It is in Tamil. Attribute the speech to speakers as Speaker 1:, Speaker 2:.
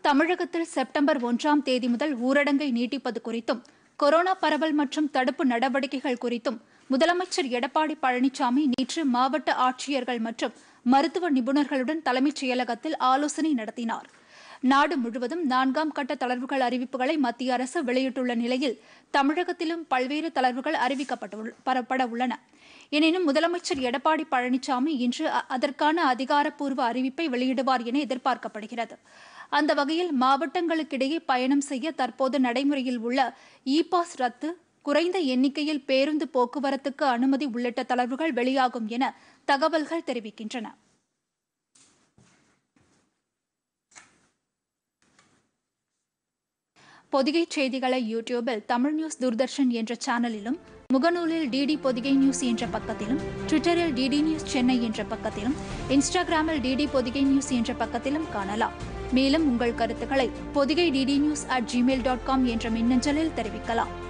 Speaker 1: தமிழகத்தில் செப்டம்பர் ஒன்றாம் தேதி முதல் ஊரடங்கை நீட்டிப்பது குறித்தும் கொரோனா பரவல் மற்றும் தடுப்பு நடவடிக்கைகள் குறித்தும் முதலமைச்சர் எடப்பாடி பழனிசாமி நேற்று மாவட்ட ஆட்சியர்கள் மற்றும் மருத்துவ நிபுணர்களுடன் தலைமைச் செயலகத்தில் ஆலோசனை நடத்தினார் நாடு முழுவதும் நான்காம் கட்ட தளர்வுகள் அறிவிப்புகளை மத்திய அரசு வெளியிட்டுள்ள நிலையில் தமிழகத்திலும் பல்வேறு தளர்வுகள் அறிவிக்கப்பட உள்ளன எனினும் முதலமைச்சர் எடப்பாடி பழனிசாமி இன்று அ- அதற்கான அதிகாரப்பூர்வ அறிவிப்பை வெளியிடுவார் என எதிர்பார்க்கப்படுகிறது அந்த வகையில் மாவட்டங்களுக்கிடையே பயணம் செய்ய தற்போது நடைமுறையில் உள்ள இ பாஸ் ரத்து குறைந்த எண்ணிக்கையில் பேருந்து போக்குவரத்துக்கு அனுமதி உள்ளிட்ட தளர்வுகள் வெளியாகும் என தகவல்கள் தெரிவிக்கின்றன பொதிகை செய்திகளை யூடியூபில் தமிழ் நியூஸ் தூர்தர்ஷன் என்ற சேனலிலும் முகநூலில் டிடி பொதிகை நியூஸ் என்ற பக்கத்திலும் ட்விட்டரில் டிடி நியூஸ் சென்னை என்ற பக்கத்திலும் இன்ஸ்டாகிராமில் டிடி பொதிகை நியூஸ் என்ற பக்கத்திலும் காணலாம் மேலும் உங்கள் கருத்துக்களை Podhigai DD news at Gmail dot com என்ற மின்னஞ்சலில் தெரிவிக்கலாம்